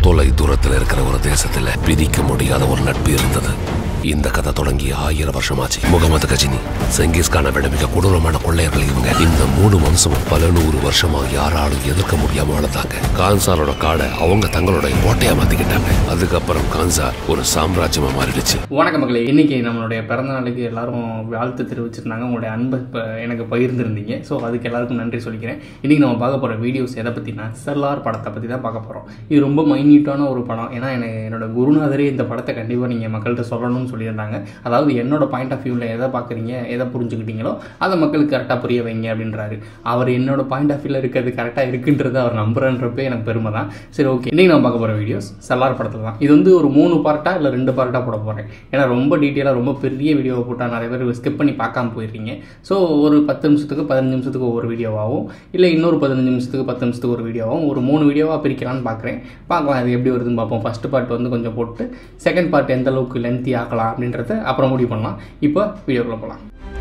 தொலை தூரத்தில் இருக்கிற ஒரு தேசத்துல பிரிக்க முடியாத ஒரு நட்பு இருந்தது இந்த கதை தொடங்கி ஆயிரம் வருஷமாச்சு முகமது கஜினி செங்கிஸ்கானை விட மிக கொடூரமான கொள்ளையர்கள் இவங்க இந்த மூணு வம்சமும் பல நூறு வருஷமா யாராலும் எதிர்க்க முடியாம வளர்ந்தாங்க கான்சாரோட காடை அவங்க தங்களோட கோட்டையா மாத்திக்கிட்டாங்க அதுக்கப்புறம் கான்சார் ஒரு சாம்ராஜ்யமா மாறிடுச்சு வணக்கம் மக்களே இன்னைக்கு நம்மளுடைய பிறந்த நாளுக்கு எல்லாரும் வாழ்த்து தெரிவிச்சிருந்தாங்க உங்களுடைய அன்பை இப்போ எனக்கு பகிர்ந்துருந்தீங்க ஸோ அதுக்கு எல்லாருக்கும் நன்றி சொல்லிக்கிறேன் இன்னைக்கு நம்ம பார்க்க போகிற வீடியோஸ் எதை பற்றினா செல்லார் படத்தை பற்றி தான் பார்க்க போகிறோம் இது ரொம்ப மைன்யூட்டான ஒரு படம் ஏன்னா எனக்கு என்னோட குருநாதரே இந்த படத்தை கண்டிப்பாக நீங்கள் மக்கள்கிட்ட சொல்லணும்னு சொல்லியிருந்தாங்க அதாவது என்னோட பாயிண்ட் ஆஃப் வியூவில் எதை பார்க்குறீங்க எதை புரிஞ்சுக்கிட்டீங்களோ அதை மக்களுக்கு கரெக்டாக புரிய வைங்க அப்படின்றாரு அவர் என்னோட பாயிண்ட் ஆஃப் வியூவில் இருக்கிறது கரெக்டாக இருக்குன்றது அவர் நம்புறன்றப்ப எனக்கு பெருமை தான் சரி ஓகே இன்னைக்கு நம்ம பார்க்க போகிற வீடியோஸ் செல்லார் படத்தில் தான் இது வந்து ஒரு மூணு பார்ட்டாக இல்லை ரெண்டு பார்ட்டாக போட போகிறேன் ஏன்னா ரொம்ப டீட்டெயிலாக ரொம்ப பெரிய வீடியோவை போட்டால் நிறைய பேர் ஸ்கிப் பண்ணி பார்க்காம போயிடுறீங்க ஸோ ஒரு பத்து நிமிஷத்துக்கு பதினஞ்சு நிமிஷத்துக்கு ஒரு வீடியோவாகவும் இல்லை இன்னொரு பதினஞ்சு நிமிஷத்துக்கு பத்து நிமிஷத்துக்கு ஒரு வீடியோவாகவும் ஒரு மூணு வீடியோவாக பிரிக்கலாம்னு பார்க்குறேன் பார்க்கலாம் அது எப்படி வருதுன்னு பார்ப்போம் ஃபஸ்ட் பார்ட் வந்து கொஞ்சம் போட்டு செகண்ட் பார்ட் எந்த அளவுக்கு லென்த்தி ஆக்கலாம் அப்படின்றத அப்புறம் முடிவு பண்ணலாம் இப்போ வீடியோக்குள்ளே போகலாம்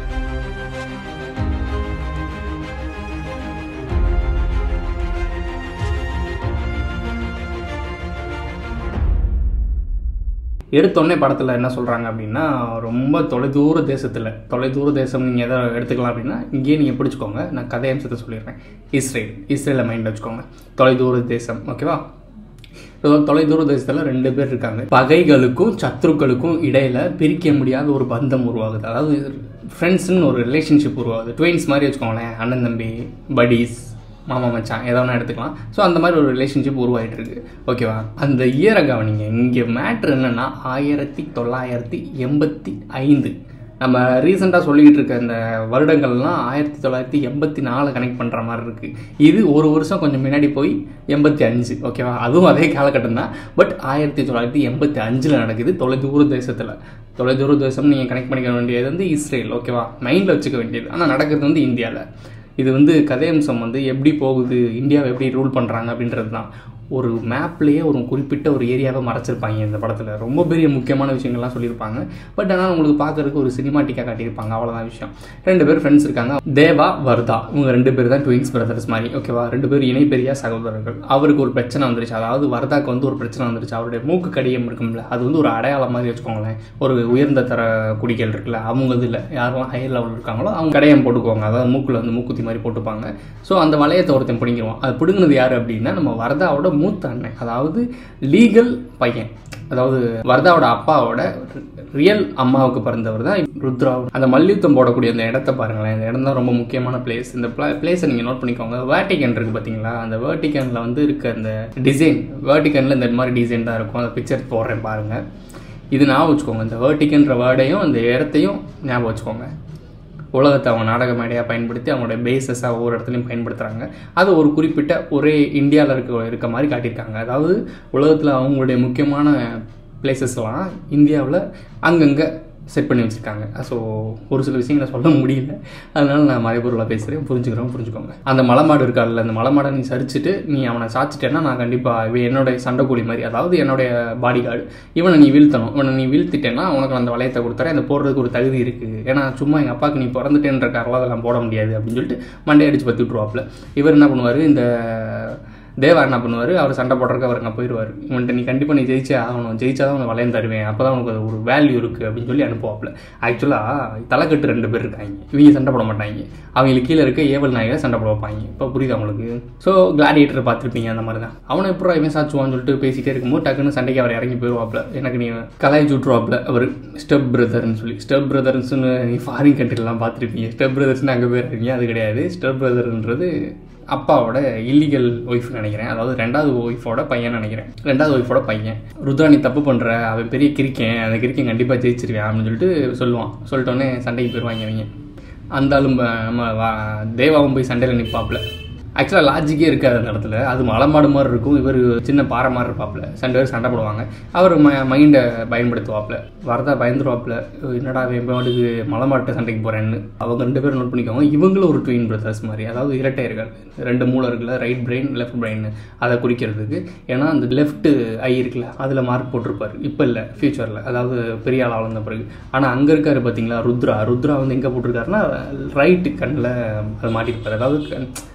எடுத்தோடனே படத்தில் என்ன சொல்கிறாங்க அப்படின்னா ரொம்ப தொலைதூர தேசத்தில் தொலைதூர தேசம் நீங்கள் எதை எடுத்துக்கலாம் அப்படின்னா இங்கேயே நீங்கள் பிடிச்சிக்கோங்க நான் கதை அம்சத்தை சொல்லிடுறேன் இஸ்ரேல் இஸ்ரேலை மைண்டில் வச்சுக்கோங்க தொலைதூர தேசம் ஓகேவா தொ- தொலைதூர தேசத்தில் ரெண்டு பேர் இருக்காங்க பகைகளுக்கும் சத்ருக்களுக்கும் இடையில பிரிக்க முடியாத ஒரு பந்தம் உருவாகுது அதாவது ஃப்ரெண்ட்ஸ்னு ஒரு ரிலேஷன்ஷிப் உருவாகுது ட்வின்ஸ் மாதிரி வச்சுக்கோங்களேன் அண்ணன் தம்பி buddies மாமா மச்சான் எதை வேணா எடுத்துக்கலாம் ஸோ அந்த மாதிரி ஒரு ரிலேஷன்ஷிப் உருவாயிட்டு இருக்கு ஓகேவா அந்த இயரை கவனிங்க இங்கே மேட்ரு என்னன்னா ஆயிரத்தி தொள்ளாயிரத்தி எண்பத்தி ஐந்து நம்ம ரீசெண்டாக சொல்லிக்கிட்டு இருக்க இந்த வருடங்கள்லாம் ஆயிரத்தி தொள்ளாயிரத்தி எண்பத்தி நாலு கனெக்ட் பண்ணுற மாதிரி இருக்குது இது ஒரு வருஷம் கொஞ்சம் முன்னாடி போய் எண்பத்தி அஞ்சு ஓகேவா அதுவும் அதே காலகட்டம் தான் பட் ஆயிரத்தி தொள்ளாயிரத்தி எண்பத்தி அஞ்சில் நடக்குது தொலைதூர தேசத்தில் தொலைதூர தேசம் நீங்கள் கனெக்ட் பண்ணிக்க வேண்டியது வந்து இஸ்ரேல் ஓகேவா மைண்டில் வச்சுக்க வேண்டியது ஆனால் நடக்கிறது வந்து இந்தியாவில் இது வந்து கதையம்சம் வந்து எப்படி போகுது இந்தியாவை எப்படி ரூல் பண்ணுறாங்க அப்படின்றது தான் ஒரு மேப்லேயே ஒரு குறிப்பிட்ட ஒரு ஏரியாவை மறைச்சிருப்பாங்க இந்த படத்தில் ரொம்ப பெரிய முக்கியமான விஷயங்கள்லாம் சொல்லியிருப்பாங்க பட் ஆனால் உங்களுக்கு பார்க்கறதுக்கு ஒரு சினிமாட்டிக்காக காட்டியிருப்பாங்க அவ்வளோதான் விஷயம் ரெண்டு பேர் ஃப்ரெண்ட்ஸ் இருக்காங்க தேவா வர்தா இவங்க ரெண்டு பேர் தான் ட்வின்ஸ் பிரதர்ஸ் மாதிரி ஓகேவா ரெண்டு பேரும் இணை பெரிய சகோதரர்கள் அவருக்கு ஒரு பிரச்சனை வந்துருச்சு அதாவது வர்தாக்கு வந்து ஒரு பிரச்சனை வந்துருச்சு அவருடைய மூக்கு கடியம் இருக்கும்ல அது வந்து ஒரு அடையாளம் மாதிரி வச்சுக்கோங்களேன் ஒரு உயர்ந்த தர குடிகள் இருக்குல்ல அவங்க இதில் யாரெல்லாம் ஹையர் லெவல் இருக்காங்களோ அவங்க கடையம் போட்டுக்குவாங்க அதாவது மூக்கில் வந்து மூக்குத்தி மாதிரி போட்டுப்பாங்க ஸோ அந்த வளையத்தை ஒருத்தன் பிடிங்கிருவான் அது பிடுங்கினது யார் அப்படின்னா நம்ம வர்தாவோட மூத்த அண்ணன் அதாவது லீகல் பையன் அதாவது வர்தாவோட அப்பாவோட ரியல் அம்மாவுக்கு பிறந்தவர் தான் ருத்ரா அந்த மல்யுத்தம் போடக்கூடிய அந்த இடத்த பாருங்களேன் இந்த இடம் தான் ரொம்ப முக்கியமான பிளேஸ் இந்த பிளேஸை நீங்கள் நோட் பண்ணிக்கோங்க வேர்டிகன் இருக்கு பார்த்தீங்களா அந்த வேர்டிகனில் வந்து இருக்க அந்த டிசைன் வேர்டிகனில் இந்த மாதிரி டிசைன் தான் இருக்கும் அந்த பிக்சர் போடுறேன் பாருங்கள் இது ஞாபகம் வச்சுக்கோங்க இந்த வேர்டிகன்ற வேர்டையும் அந்த இடத்தையும் ஞாபகம் வச்சுக்கோங்க உலகத்தை அவங்க நாடக மேடையாக பயன்படுத்தி அவங்களுடைய பேசஸாக ஒவ்வொரு இடத்துலையும் பயன்படுத்துகிறாங்க அது ஒரு குறிப்பிட்ட ஒரே இந்தியாவில் இருக்க இருக்க மாதிரி காட்டியிருக்காங்க அதாவது உலகத்தில் அவங்களுடைய முக்கியமான பிளேசஸ்லாம் இந்தியாவில் அங்கங்கே செட் பண்ணி வச்சுருக்காங்க ஸோ ஒரு சில விஷயங்களை சொல்ல முடியல அதனால நான் மறைபொருளாக பேசுகிறேன் புரிஞ்சுக்கிறோம் புரிஞ்சுக்கோங்க அந்த மலைமாடு இருக்கார்ல அந்த மலைமாடை நீ சரிச்சுட்டு நீ அவனை சாச்சிட்டேன்னா நான் கண்டிப்பாக இவன் என்னுடைய சண்டைக்கூலி மாதிரி அதாவது என்னுடைய பாடி கார்டு இவனை நீ வீழ்த்தணும் இவனை நீ வீழ்த்திட்டேன்னா உனக்கு அந்த வளையத்தை கொடுத்தாரு அந்த போடுறதுக்கு ஒரு தகுதி இருக்குது ஏன்னா சும்மா எங்கள் அப்பாவுக்கு நீ பிறந்துட்டேன்ற காரில் அதெல்லாம் போட முடியாது அப்படின்னு சொல்லிட்டு மண்டே அடிச்சு பற்றி விட்ருவாப்புல இவர் என்ன பண்ணுவார் இந்த தேவா என்ன பண்ணுவார் அவர் சண்டை போடுறதுக்கு அவர் அங்கே போயிடுவார் இவன்ட்ட நீ கண்டிப்பாக நீ ஜெயிச்சே ஆகணும் ஜெயிச்சா தான் உனக்கு வளையம் தருவேன் அப்போ தான் உனக்கு அது ஒரு வேல்யூ இருக்குது அப்படின்னு சொல்லி அனுப்புவாப்புல ஆக்சுவலாக தலைக்கட்டு ரெண்டு பேர் இருக்காங்க இவங்க சண்டை போட மாட்டாங்க அவங்களுக்கு கீழே இருக்க ஏவல் நாயகர் சண்டை போட வைப்பாங்க இப்போ புரியுது அவங்களுக்கு ஸோ கிளாடியேட்டர் பார்த்துருப்பீங்க அந்த மாதிரி தான் அவனை எப்பறம் இவன் சாச்சுவான்னு சொல்லிட்டு பேசிட்டே இருக்கும்போது டக்குன்னு சண்டைக்கு அவர் இறங்கி போயிடுவாப்புல எனக்கு நீ கலாய்ச்சி விட்ருவாப்புல அவர் ஸ்டெப் பிரதர்னு சொல்லி ஸ்டெப் பிரதர்ஸ்னு நீ ஃபாரின் கண்ட்ரிலாம் பார்த்துருப்பீங்க ஸ்டெப் பிரதர்ஸ்னு அங்கே போயிருக்கீங்க அது கிடையாது ஸ்டெப் பிரதர்ன்றது அப்பாவோட இல்லீகல் ஒய்ஃப் நினைக்கிறேன் அதாவது ரெண்டாவது ஒய்ஃபோட பையன் நினைக்கிறேன் ரெண்டாவது ஒய்ஃபோட பையன் ருத்ராணி தப்பு பண்ணுற அவன் பெரிய கிரிக்கன் அந்த கிரிக்கன் கண்டிப்பாக ஜெயிச்சிருவேன் அப்படின்னு சொல்லிட்டு சொல்லுவான் சொல்லிட்டோன்னே சண்டைக்கு போயிடுவாங்க அவங்க அந்த ஆளும் ப- நம்ம வா- தேவாவும் போய் சண்டையில் நிற்பாப்புல ஆக்சுவலாக லாஜிக்கே இருக்காது அந்த இடத்துல அது மலைமாடு மாதிரி இருக்கும் இவர் சின்ன பாறை மாதிரி இருப்பாப்புல ரெண்டு பேரும் சண்டை போடுவாங்க அவர் ம மைண்டை பயன்படுத்துவாப்புல வரதா பயந்துருவாப்புல என்னடா அவன் பாட்டுக்கு மலைமாட்டு சண்டைக்கு போகிறேன்னு அவங்க ரெண்டு பேரும் நோட் பண்ணிக்கோங்க இவங்களும் ஒரு ட்வின் பிரதர்ஸ் மாதிரி அதாவது இரட்டையர்கள் ரெண்டு மூளை இருக்குல்ல ரைட் பிரெயின் லெஃப்ட் பிரெயின் அதை குறிக்கிறதுக்கு ஏன்னா அந்த லெஃப்ட் ஐ இருக்குல்ல அதில் மார்க் போட்டிருப்பாரு இப்போ இல்லை ஃப்யூச்சரில் அதாவது பெரிய ஆள் வளர்ந்த பிறகு ஆனால் அங்கே இருக்காரு பார்த்தீங்களா ருத்ரா ருத்ரா வந்து எங்கே போட்டிருக்காருன்னா ரைட்டு கண்ணில் அது மாட்டிருப்பாரு அதாவது கண்- அந்த வளையம்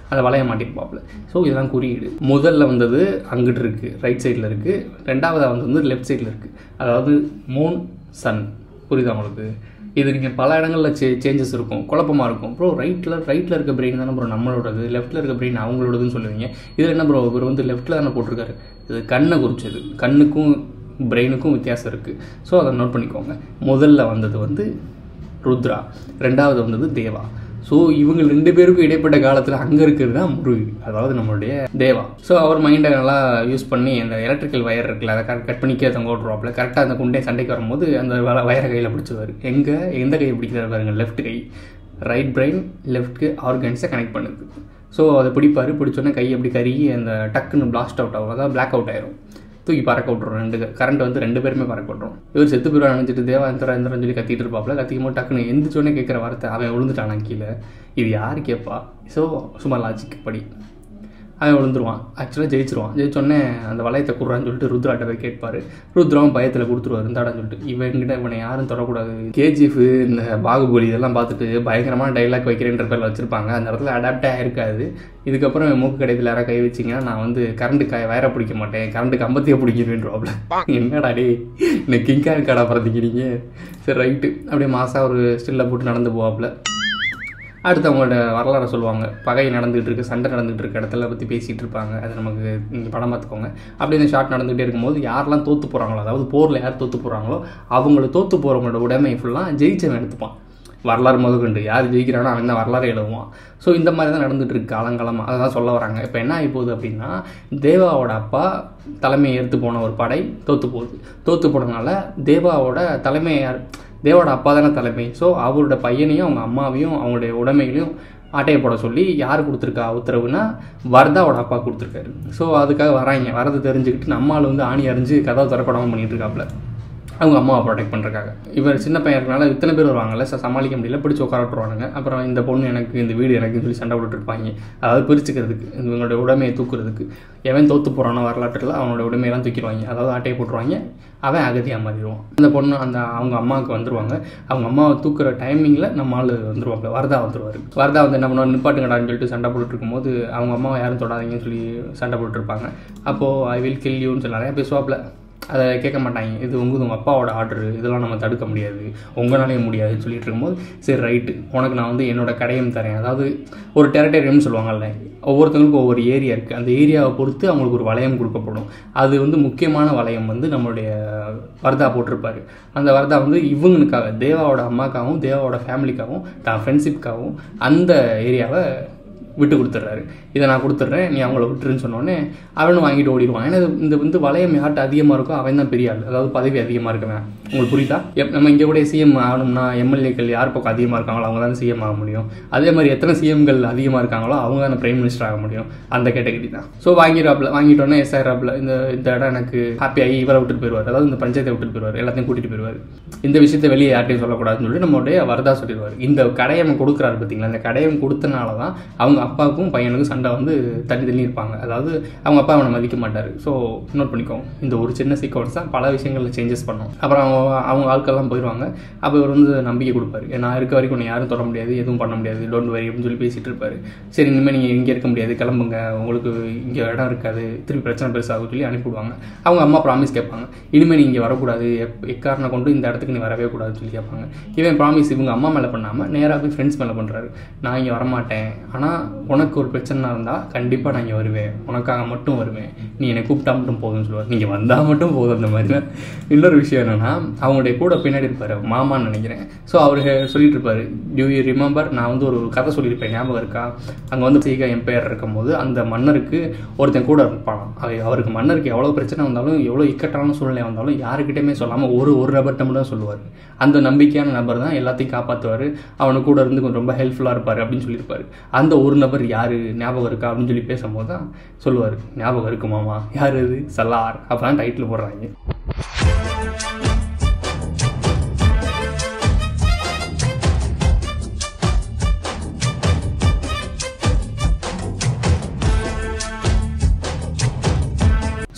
மாட்டிருப்பாப்புல ஸோ இதெல்லாம் குறியீடு முதல்ல வந்தது அங்கிட்டு இருக்குது ரைட் சைடில் இருக்குது ரெண்டாவதாக வந்து லெஃப்ட் சைடில் இருக்குது அதாவது மூன் சன் புரியுதா உங்களுக்கு இது நீங்கள் பல இடங்களில் சே சேஞ்சஸ் இருக்கும் குழப்பமாக இருக்கும் ப்ரோ ரைட்டில் ரைட்டில் இருக்க பிரெயின் தானே ப்ரோ நம்மளோடது லெஃப்ட்டில் இருக்க பிரெயின் அவங்களோடதுன்னு சொல்லுவீங்க இதில் என்ன ப்ரோ இவர் வந்து லெஃப்ட்டில் தானே போட்டிருக்காரு இது கண்ணை குறிச்சது கண்ணுக்கும் பிரெயினுக்கும் வித்தியாசம் இருக்குது ஸோ அதை நோட் பண்ணிக்கோங்க முதல்ல வந்தது வந்து ருத்ரா ரெண்டாவது வந்தது தேவா ஸோ இவங்க ரெண்டு பேருக்கும் இடைப்பட்ட காலத்தில் அங்கே இருக்கிறது தான் முருகி அதாவது நம்மளுடைய தேவா ஸோ அவர் மைண்டை நல்லா யூஸ் பண்ணி அந்த எலக்ட்ரிக்கல் வயர் இருக்குல்ல அதை கட் கட் பண்ணி கீழே தொங்க விட்ருவாப்பில் கரெக்டாக அந்த குண்டே சண்டைக்கு வரும்போது அந்த வ- வயரை கையில் பிடிச்சிருவாரு எங்கே எந்த கையை பிடிக்கிறாரு பாருங்க லெஃப்ட் கை ரைட் பிரெயின் லெஃப்ட்க்கு ஆர்கன்ஸை கனெக்ட் பண்ணுது ஸோ அதை பிடிப்பாரு பிடிச்சோன்னே கை அப்படி கருகி அந்த டக்குன்னு பிளாஸ்ட் அவுட் ஆகும் அதாவது பிளாக் அவுட் ஆயிரும் தூக்கி பறக்க விட்ருவோம் ரெண்டு கரண்ட் வந்து ரெண்டு பேருமே பறக்க விட்ருவோம் இவர் செத்து போயிடுவா நினச்சிட்டு தேவா எந்திரா எந்திரன்னு சொல்லி கத்திட்டு இருப்பாப்ல கத்திக்கும் போது டக்குன்னு எந்திரிச்சோன்னே கேட்குற வார்த்தை அவன் விழுந்துட்டானா கீழே இது யார் கேட்பா ஸோ சும்மா லாஜிக் படி அவன் விழுந்துருவான் ஆக்சுவலாக ஜெயிச்சிருவான் ஜெயிச்சோடனே அந்த வளையத்தை குடுறான்னு சொல்லிட்டு ருத்ராட்ட போய் கேட்பாரு ருத்ராவும் பயத்தில் கொடுத்துருவாரு இந்தாடான்னு சொல்லிட்டு இவன்கிட்ட இவனை யாரும் தொடக்கூடாது கேஜிஎஃப் இந்த பாகுபலி இதெல்லாம் பார்த்துட்டு பயங்கரமான டைலாக் வைக்கிறேன்ற பேரில் வச்சிருப்பாங்க அந்த இடத்துல அடாப்ட் ஆகிருக்காது இதுக்கப்புறம் என் மூக்கு கடையில் யாராவது கை வச்சிங்கன்னா நான் வந்து கரண்ட் காய வயரை பிடிக்க மாட்டேன் கரண்ட் கம்பத்தையே பிடிக்கிறேன்றாப்ல என்னடா டே இந்த கிங்கான் கடை பிறந்திக்கிறீங்க சரி ரைட்டு அப்படியே மாதம் ஒரு ஸ்டில்ல போட்டு நடந்து போவாப்புல அடுத்து அவங்களோட வரலாறை சொல்லுவாங்க பகை நடந்துகிட்டு இருக்கு சண்டை நடந்துகிட்டு இருக்க இடத்துல பற்றி பேசிகிட்டு இருப்பாங்க அது நமக்கு நீங்கள் படம் பார்த்துக்கோங்க அப்படி இந்த ஷாட் நடந்துகிட்டே இருக்கும்போது யாரெல்லாம் தோற்று போகிறாங்களோ அதாவது போரில் யார் தோற்று போகிறாங்களோ அவங்கள தோற்று போகிறவங்களோட உடைமை ஃபுல்லாக ஜெயிச்சவன் எடுத்துப்பான் வரலாறு முதற்கொண்டு யார் ஜெயிக்கிறானோ அவன் தான் வரலாறு எழுதுவான் ஸோ இந்த மாதிரி தான் நடந்துட்டு இருக்கு காலங்காலமாக அதை தான் சொல்ல வராங்க இப்போ என்ன ஆகி போகுது அப்படின்னா தேவாவோட அப்பா தலைமையை எடுத்து போன ஒரு படை தோற்று போகுது தோற்று போனதுனால தேவாவோட தலைமை யார் தேவோட அப்பா தானே தலைமை ஸோ அவரோட பையனையும் அவங்க அம்மாவையும் அவங்களுடைய உடைமைகளையும் ஆட்டையை போட சொல்லி யார் கொடுத்துருக்கா உத்தரவுனா வர்தாவோட அப்பா கொடுத்துருக்காரு ஸோ அதுக்காக வராங்க வரதை தெரிஞ்சுக்கிட்டு நம்மால் வந்து ஆணி அறிஞ்சு கதவை திறப்படாமல் பண்ணிட்டு இருக்காப்புல அவங்க அம்மாவை ப்ரொடெக்ட் பண்ணுறக்காக இவர் சின்ன பையன் இருக்கனால இத்தனை பேர் வருவாங்கல்ல ச- சமாளிக்க முடியல பிடிச்சி உட்கார விட்டுருவானுங்க அப்புறம் இந்த பொண்ணு எனக்கு இந்த வீடு எனக்குன்னு சொல்லி சண்டை போட்டுட்டு இருப்பாங்க அதாவது பிரிச்சுக்கிறதுக்கு இவங்களோட உடைமையை தூக்குறதுக்கு எவன் தோத்து போகிறானோ வரலாற்றில் அவனோட உடைமையெல்லாம் தூக்கிடுவாங்க அதாவது ஆட்டையை போட்டுருவாங்க அவன் அகதியாக மாறிடுவான் அந்த பொண்ணு அந்த அவங்க அம்மாவுக்கு வந்துருவாங்க அவங்க அம்மாவை தூக்குற டைமிங்கில் நம்ம ஆள் வந்துருவாங்க வரதா வந்துருவார் வரதா வந்து என்ன பண்ணுவார் நிப்பாட்டுங்கடான்னு சொல்லிட்டு சண்டை போட்டுட்டு இருக்கும்போது அவங்க அம்மாவை யாரும் தொடாதீங்கன்னு சொல்லி சண்டை போட்டுட்டு இருப்பாங்க அப்போது ஐ வில் கில் யூன்னு சொல்லி நிறையா பேசுவாப்புல அதை கேட்க மாட்டாங்க இது உங்க உங்கள் அப்பாவோட ஆர்டர் இதெல்லாம் நம்ம தடுக்க முடியாது உங்களாலேயும் முடியாதுன்னு சொல்லிட்டு இருக்கும்போது சரி ரைட்டு உனக்கு நான் வந்து என்னோட கடையும் தரேன் அதாவது ஒரு டெரிட்டரியம்னு சொல்லுவாங்கல்ல ஒவ்வொருத்தவங்களுக்கும் ஒவ்வொரு ஏரியா இருக்குது அந்த ஏரியாவை பொறுத்து அவங்களுக்கு ஒரு வளையம் கொடுக்கப்படும் அது வந்து முக்கியமான வளையம் வந்து நம்மளுடைய வர்தா போட்டிருப்பாரு அந்த வர்தா வந்து இவங்களுக்காக தேவாவோட அம்மாக்காகவும் தேவாவோட ஃபேமிலிக்காகவும் தான் ஃப்ரெண்ட்ஷிப்காகவும் அந்த ஏரியாவை விட்டு கொடுத்துட்றாரு இதை நான் கொடுத்துட்றேன் நீ அவங்கள விட்டுருன்னு சொன்னோடனே அவனும் வாங்கிட்டு ஓடிடுவான் ஏன்னா இது- இந்த வந்து வளையம் யார்கிட்ட அதிகமாக இருக்கோ அவன் தான் பெரிய ஆள் அதாவது பதவி அதிகமாக இருக்கவன் உங்களுக்கு புரியுதா எப் நம்ம இங்கே கூட சிஎம் ஆகணும்னா எம்எல்ஏக்கள் யார் பக்கம் அதிகமாக இருக்காங்களோ அவங்க தானே சிஎம் ஆக முடியும் அதே மாதிரி எத்தனை சிஎம்கள் அதிகமாக இருக்காங்களோ அவங்க தானே பிரைம் மினிஸ்டர் ஆக முடியும் அந்த கேட்டகரி தான் ஸோ வாங்கிடுவாப்ல வாங்கிட்டோன்னே எஸ் ஆயிராப்ல இந்த இந்த இடம் எனக்கு ஹாப்பி ஆகி இவரை விட்டுட்டு போயிடுவார் அதாவது இந்த பஞ்சாயத்தை விட்டுட்டு போயிடுவார் எல்லாத்தையும் கூட்டிட்டு போயிடுவார் இந்த விஷயத்தை வெளியே யார்ட்டையும் சொல்லக்கூடாதுன்னு சொல்லிட்டு நம்மளுடைய வரதா சொல்லிடுவார் இந்த கடையை அவன் கொடுக்குறாரு பார்த்தீங்களா இந்த கடையை அவன் கொடுத்தனால தான் அவங்க அப்பாவுக்கும் பையனுக்கும் சண்டை வந்து தள்ளி தள்ளி இருப்பாங்க அதாவது அவங்க அப்பா அவனை மதிக்க மாட்டார் ஸோ நோட் பண்ணிக்கோங்க இந்த ஒரு சின்ன சீக்வன்ஸ் தான் பல விஷயங்களில் சேஞ்சஸ் பண்ணும் அப்புறம் அவங்க அவங்க ஆட்கள்லாம் போயிடுவாங்க அப்போ இவர் வந்து நம்பிக்கை கொடுப்பாரு நான் இருக்க வரைக்கும் உன்னை யாரும் தொட முடியாது எதுவும் பண்ண முடியாது டோன்ட் வரி அப்படின்னு சொல்லி பேசிட்டு இருப்பாரு சரி இனிமேல் நீங்கள் இங்கே இருக்க முடியாது கிளம்புங்க உங்களுக்கு இங்கே இடம் இருக்காது திருப்பி பிரச்சனை பெருசாகும் சொல்லி அனுப்பிவிடுவாங்க அவங்க அம்மா ப்ராமிஸ் கேட்பாங்க இனிமேல் நீ இங்கே வரக்கூடாது எப் எக்காரணம் கொண்டு இந்த இடத்துக்கு நீ வரவே கூடாதுன்னு சொல்லி கேட்பாங்க இவன் ப்ராமிஸ் இவங்க அம்மா மேலே பண்ணாமல் நேராக போய் ஃப்ரெண்ட்ஸ் மேலே பண்ணுறாரு நான் இங்கே வரமாட்டேன் ஆனால் உனக்கு ஒரு பிரச்சனை இருந்தால் கண்டிப்பாக நான் இங்கே வருவேன் உனக்காக மட்டும் வருவேன் நீ என்னை கூப்பிட்டா மட்டும் போதும்னு சொல்லுவார் நீங்கள் வந்தால் மட்டும் போதும் அந்த மாதிரி தான் இன்னொரு விஷயம் என்னென்னா அவங்களுடைய கூட பின்னாடி இருப்பார் மாமான்னு நினைக்கிறேன் ஸோ அவர் சொல்லிட்டு இருப்பாரு டியூ யூ ரிமெம்பர் நான் வந்து ஒரு கதை சொல்லியிருப்பேன் ஞாபகம் இருக்கா அங்கே வந்து சீகா எம்பையர் இருக்கும்போது அந்த மன்னருக்கு ஒருத்தன் கூட இருப்பான் அவ- அவருக்கு மன்னருக்கு எவ்வளோ பிரச்சனை வந்தாலும் எவ்வளோ இக்கட்டான சூழ்நிலை வந்தாலும் யாருக்கிட்டையுமே சொல்லாமல் ஒரு ஒரு நபர்கிட்ட மட்டும் தான் சொல்லுவார் அந்த நம்பிக்கையான நபர் தான் எல்லாத்தையும் காப்பாற்றுவார் அவனு கூட இருந்து கொஞ்சம் ரொம்ப ஹெல்ப்ஃபுல்லாக இருப்பார் அப்படின்னு சொல்லியிருப்பாரு அந்த ஒரு நபர் யார் ஞாபகம் இருக்கா அப்படின்னு சொல்லி பேசும்போது தான் சொல்லுவார் ஞாபகம் இருக்கு மாமா யார் இது சலார் அப்போ தான் டைட்டில் போடுறாங்க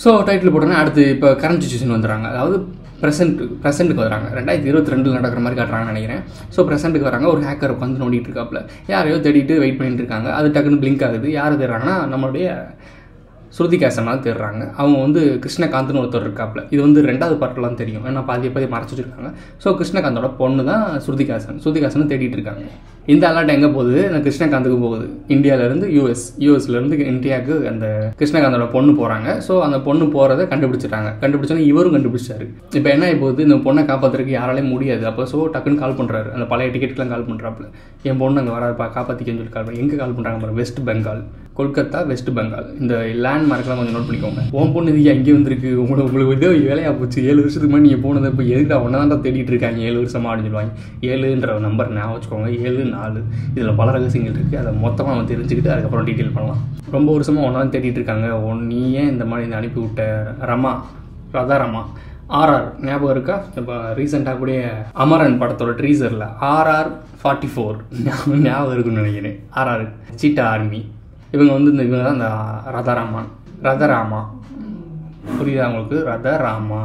ஸோ டைட்டில் போட்டோன்னா அடுத்து இப்போ கரண்ட் சுச்சுவேஷன் வந்துடுறாங்க அதாவது ப்ரெசென்ட் ப்ரெசென்ட்டுக்கு வராங்க ரெண்டாயிரத்தி இருபத்தி ரெண்டில் நடக்கிற மாதிரி காட்டுறாங்கன்னு நினைக்கிறேன் ஸோ ப்ரெசென்ட்டுக்கு வராங்க ஒரு ஹேக்கர் உட்காந்து நோண்டிட்டு இருக்காப்புல யாரையோ தேடிட்டு வெயிட் பண்ணிட்டு இருக்காங்க அது டக்குன்னு பிளிங்க் ஆகுது யார் தேடுறாங்கன்னா நம்மளுடைய ஸ்ருதிகாசன் தான் தேடுறாங்க அவங்க வந்து கிருஷ்ணகாந்த்னு ஒருத்தர் இருக்காப்புல இது வந்து ரெண்டாவது பாட்டெலாம் தெரியும் ஏன்னா பாதி பாதி மறைச்சு வச்சிருக்காங்க ஸோ கிருஷ்ணகாந்தோட பொண்ணு தான் ஸ்ருதிகாசன் ஸ்ருதிகாசன் தேடிட்டு இருக்காங்க இந்த அலர்ட் எங்கே போகுது நான் கிருஷ்ணகாந்துக்கு போகுது இந்தியாவிலேருந்து யூஎஸ் யூஎஸ்லேருந்து இந்தியாவுக்கு அந்த கிருஷ்ணகாந்தோட பொண்ணு போகிறாங்க ஸோ அந்த பொண்ணு போகிறத கண்டுபிடிச்சிட்டாங்க கண்டுபிடிச்சோன்னா இவரும் கண்டுபிடிச்சாரு இப்போ என்ன ஆகி போகுது இந்த பொண்ணை காப்பாற்றுறதுக்கு யாராலையும் முடியாது அப்போ ஸோ டக்குன்னு கால் பண்ணுறாரு அந்த பழைய டிக்கெட்டுக்கெலாம் கால் பண்ணுறாப்புல என் பொண்ணு அங்கே வராதுப்பா காப்பாற்றிக்கன்னு சொல்லி கால் பண்ணி எங்கே கால் பண்ணுறாங்க பாருங்க வெஸ்ட் பெங்கால் கொல்கத்தா வெஸ்ட் பெங்கால் இந்த லேண்ட் மார்க்கெலாம் கொஞ்சம் நோட் பண்ணிக்கோங்க உன் பொண்ணு இது அங்கே வந்திருக்கு உங்களுக்கு உங்களுக்கு இதோ வேலையாக போச்சு ஏழு வருஷத்துக்கு முன்னாடி நீங்கள் போனது இப்போ எதுக்கு ஒன்றா தான் தேடிட்டு இருக்காங்க ஏழு வருஷமா அப்படின்னு சொல்லுவாங்க ஏழுன்ற நம்பர் ஞாபகம் வச்சுக்கோங்க ஏழு நாலு இதில் பல ரகசியங்கள் இருக்குது அதை மொத்தமாக நம்ம தெரிஞ்சுக்கிட்டு அதுக்கப்புறம் டீட்டெயில் பண்ணலாம் ரொம்ப வருஷமாக ஒன்றா தான் தேடிட்டு இருக்காங்க உன் நீ ஏன் இந்த மாதிரி இந்த அனுப்பி விட்ட ரமா ராதா ரமா ஆர்ஆர் ஞாபகம் இருக்கா இப்போ ரீசெண்டாக கூட அமரன் படத்தோட ட்ரீசரில் ஆர்ஆர் ஃபார்ட்டி ஃபோர் ஞாபகம் இருக்குன்னு நினைக்கிறேன் ஆர்ஆர் சீட்டா ஆர்மி இவங்க வந்து இந்த இவங்க தான் இந்த ரதராமான் ரதராமா புரியுதா உங்களுக்கு ரதராமா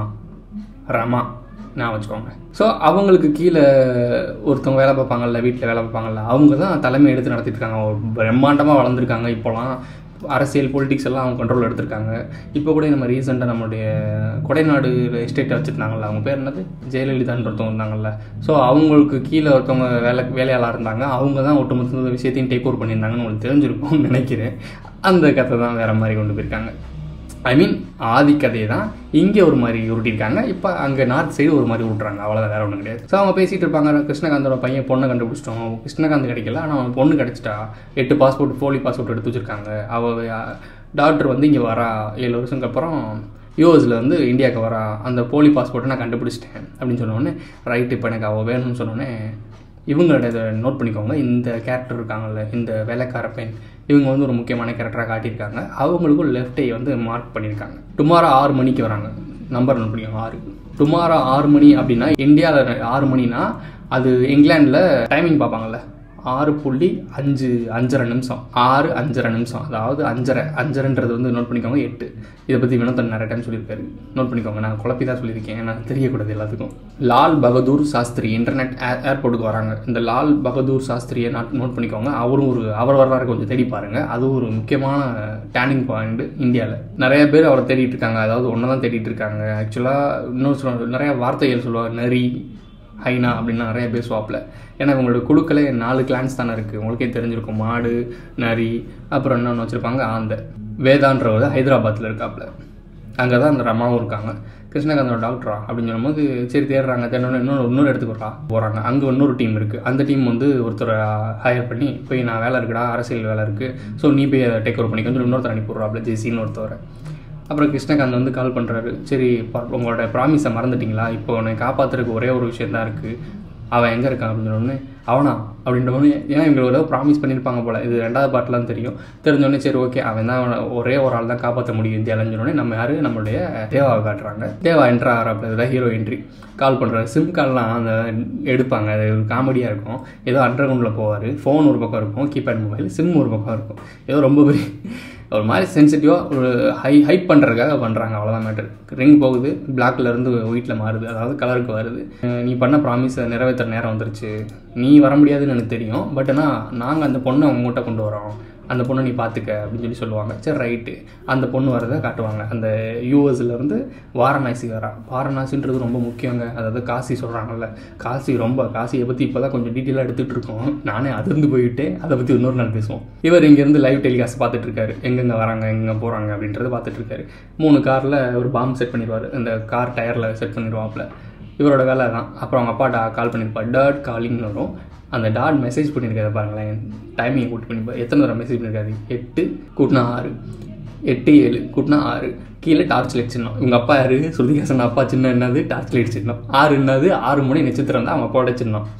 ரமா நான் வச்சுக்கோங்க ஸோ அவங்களுக்கு கீழே ஒருத்தவங்க வேலை பார்ப்பாங்கல்ல வீட்டில் வேலை பார்ப்பாங்கல்ல அவங்க தான் தலைமை எடுத்து நடத்திட்டு இருக்காங்க ஒரு பிரம்மாண்டமாக வளர்ந்துருக்காங்க இப்போலாம் அரசியல் பொலிட்டிக்ஸ் எல்லாம் அவங்க கண்ட்ரோல் எடுத்திருக்காங்க இப்போ கூட நம்ம ரீசெண்டாக நம்மளுடைய கொடைநாடு எஸ்டேட்டை வச்சுருந்தாங்கல்ல அவங்க பேர் என்னது ஜெயலலிதான்னு ஒருத்தவங்க இருந்தாங்கல்ல ஸோ அவங்களுக்கு கீழே ஒருத்தவங்க வேலை வேலையாளாக இருந்தாங்க அவங்க தான் ஒட்டுமொத்த விஷயத்தையும் டேக் ஓவர் பண்ணியிருந்தாங்கன்னு உங்களுக்கு தெரிஞ்சிருக்கும்னு நினைக்கிறேன் அந்த கதை தான் வேறு மாதிரி கொண்டு போயிருக்காங்க ஐ மீன் ஆதி கதையை தான் இங்கே ஒரு மாதிரி உருட்டியிருக்காங்க இப்போ அங்கே நார்த் சைடு ஒரு மாதிரி விட்றாங்க அவ்வளோதான் வேற ஒன்றும் கிடையாது ஸோ அவங்க பேசிகிட்டு இருப்பாங்க கிருஷ்ணகாந்தோட பையன் பொண்ணை கண்டுபிடிச்சிட்டோம் கிருஷ்ணகாந்த் கிடைக்கல ஆனால் அவன் பொண்ணு கிடச்சிட்டா எட்டு பாஸ்போர்ட் போலி பாஸ்போர்ட் எடுத்து வச்சிருக்காங்க அவள் டாக்டர் வந்து இங்கே வரா ஏழு வருஷத்துக்கு அப்புறம் யூஎஸில் வந்து இந்தியாவுக்கு வரா அந்த போலி பாஸ்போர்ட்டை நான் கண்டுபிடிச்சிட்டேன் அப்படின்னு சொன்னோடனே ரைட் இப்போ எனக்கு அவள் வேணும்னு சொன்னோடனே இவங்களோட இதை நோட் பண்ணிக்கோங்க இந்த கேரக்டர் இருக்காங்கல்ல இந்த வேலைக்கார பெண் இவங்க வந்து ஒரு முக்கியமான கேரக்டராக காட்டியிருக்காங்க அவங்களுக்கும் லெஃப்ட் ஐ வந்து மார்க் பண்ணியிருக்காங்க டுமாரோ ஆறு மணிக்கு வராங்க நம்பர் நோட் பண்ணிக்கோங்க ஆறு டுமாரோ ஆறு மணி அப்படின்னா இந்தியாவில் ஆறு மணினா அது இங்கிலாண்டில் டைமிங் பார்ப்பாங்கல்ல ஆறு புள்ளி அஞ்சு அஞ்சரை நிமிஷம் ஆறு அஞ்சரை நிமிஷம் அதாவது அஞ்சரை அஞ்சரைன்றது வந்து நோட் பண்ணிக்கோங்க எட்டு இதை பற்றி வினோதன் நிறைய டைம் சொல்லியிருக்காரு நோட் பண்ணிக்கோங்க நான் குழப்பி தான் சொல்லியிருக்கேன் ஏன்னா தெரியக்கூடாது எல்லாத்துக்கும் லால் பகதூர் சாஸ்திரி இன்டர்நெட் ஏர்போர்ட்டுக்கு வராங்க இந்த லால் பகதூர் சாஸ்திரியை நாட் நோட் பண்ணிக்கோங்க அவரும் ஒரு அவர் வரலாறு கொஞ்சம் தேடி பாருங்க அது ஒரு முக்கியமான டேர்னிங் பாயிண்ட் இந்தியாவில் நிறைய பேர் அவரை தேடிட்டு இருக்காங்க அதாவது ஒன்று தான் தேடிட்டு இருக்காங்க ஆக்சுவலாக இன்னொரு சொல்ல நிறைய வார்த்தைகள் சொல்லுவாங்க நரி ஹைனா அப்படின்னு நிறைய பேசுவாப்பில் ஏன்னா இவங்களோட குழுக்களே நாலு கிளான்ஸ் தானே இருக்குது உங்களுக்கே தெரிஞ்சிருக்கும் மாடு நரி அப்புறம் இன்னொன்று வச்சுருப்பாங்க ஆந்த வேதான்றவர் ஹைதராபாத்தில் இருக்காப்புல அங்கே தான் அந்த ரமாவும் இருக்காங்க கிருஷ்ணகாந்தோட டாக்டரா அப்படின்னு சொல்லும்போது சரி தேடுறாங்க தேடணும் இன்னொரு இன்னொரு இடத்துக்கு வரா போகிறாங்க அங்கே இன்னொரு டீம் இருக்குது அந்த டீம் வந்து ஒருத்தரை ஹையர் பண்ணி போய் நான் வேலை இருக்குடா அரசியல் வேலை இருக்குது ஸோ நீ போய் அதை டேக் ஓவர் பண்ணிக்கன்னு சொல்லி இன்னொருத்தர் அனுப்பிவிட்றாப்புல ஜெய்சின்னு ஒருத்தவரை அப்புறம் கிருஷ்ணகாந்த் வந்து கால் பண்ணுறாரு சரி ப- உங்களோட ப்ராமிஸை மறந்துட்டீங்களா இப்போ உன்னை காப்பாற்றுறதுக்கு ஒரே ஒரு விஷயம் தான் இருக்குது அவன் எங்கே இருக்கான் அப்படின்னு சொன்னோடனே அவனா அப்படின்ற உடனே ஏன்னா இவங்களுக்கு ஏதோ ப்ராமிஸ் பண்ணியிருப்பாங்க போல இது ரெண்டாவது பாட்டிலாம் தெரியும் தெரிஞ்சோடனே சரி ஓகே அவன் தான் அவனை ஒரே ஒரு ஆள் தான் காப்பாற்ற முடியும் இந்தியாவில்னு சொன்னோடனே நம்ம யாரு நம்மளுடைய தேவாவை காட்டுறாங்க தேவா என்ட்ரா ஆகிறாப்புல இதுதான் ஹீரோ என்ட்ரி கால் பண்ணுறாரு சிம் கால்லாம் அந்த எடுப்பாங்க அது ஒரு காமெடியாக இருக்கும் ஏதோ அண்டர் கிரவுண்டில் போவார் ஃபோன் ஒரு பக்கம் இருக்கும் கீபேட் மொபைல் சிம் ஒரு பக்கம் இருக்கும் ஏதோ ரொம்ப பெரிய ஒரு மாதிரி சென்சிட்டிவாக ஒரு ஹை ஹைப் பண்ணுறதுக்காக பண்ணுறாங்க அவ்வளோதான் மேட்டர் ரிங் போகுது பிளாக்ல இருந்து ஒயிட்டில் மாறுது அதாவது கலருக்கு வருது அஹ் நீ பண்ண ப்ராமிஸை நிறைவேற்றுற நேரம் வந்துருச்சு நீ வர முடியாதுன்னு எனக்கு தெரியும் பட் ஆனால் நாங்கள் அந்த பொண்ணை உங்ககிட்ட கொண்டு வரோம் அந்த பொண்ணை நீ பார்த்துக்க அப்படின்னு சொல்லி சொல்லுவாங்க சரி ரைட்டு அந்த பொண்ணு வரதை காட்டுவாங்க அந்த யூஎஸ்ல இருந்து வாரணாசி வரா வாரணாசின்றது ரொம்ப முக்கியங்க அதாவது காசி சொல்கிறாங்கல்ல காசி ரொம்ப காசியை பற்றி இப்போ தான் கொஞ்சம் டீட்டெயிலாக எடுத்துகிட்டு இருக்கோம் நானே அதிர்ந்து போயிட்டு அதை பற்றி இன்னொரு நாள் பேசுவோம் இவர் இங்கேருந்து லைவ் டெலிகாஸ்ட் பார்த்துட்டு இருக்காரு எங்கெங்கே வராங்க எங்கே போகிறாங்க அப்படின்றத பார்த்துட்டு இருக்காரு மூணு காரில் ஒரு பாம்பு செட் பண்ணிடுவார் இந்த கார் டயரில் செட் பண்ணிடுவாப்புல இவரோட வேலை தான் அப்புறம் அவங்க அப்பா டா கால் பண்ணியிருப்பார் டாட் காலிங்னு வரும் அந்த டாட் மெசேஜ் பண்ணியிருக்காரு பாருங்களேன் டைமிங் கூட்டி பண்ணிப்பார் எத்தனை தடவை மெசேஜ் பண்ணியிருக்காரு எட்டு கூட்டினா ஆறு எட்டு ஏழு கூட்டினா ஆறு கீழே டார்ச் லைட் சின்னம் இவங்க அப்பா யாரு ஸ்ருதிகாசன் அப்பா சின்னம் என்னது டார்ச் லைட் சின்னம் ஆறு என்னது ஆறு மணி நட்சத்திரம் தான் அவங்க அப்பாவோட சின்னம் ஸோ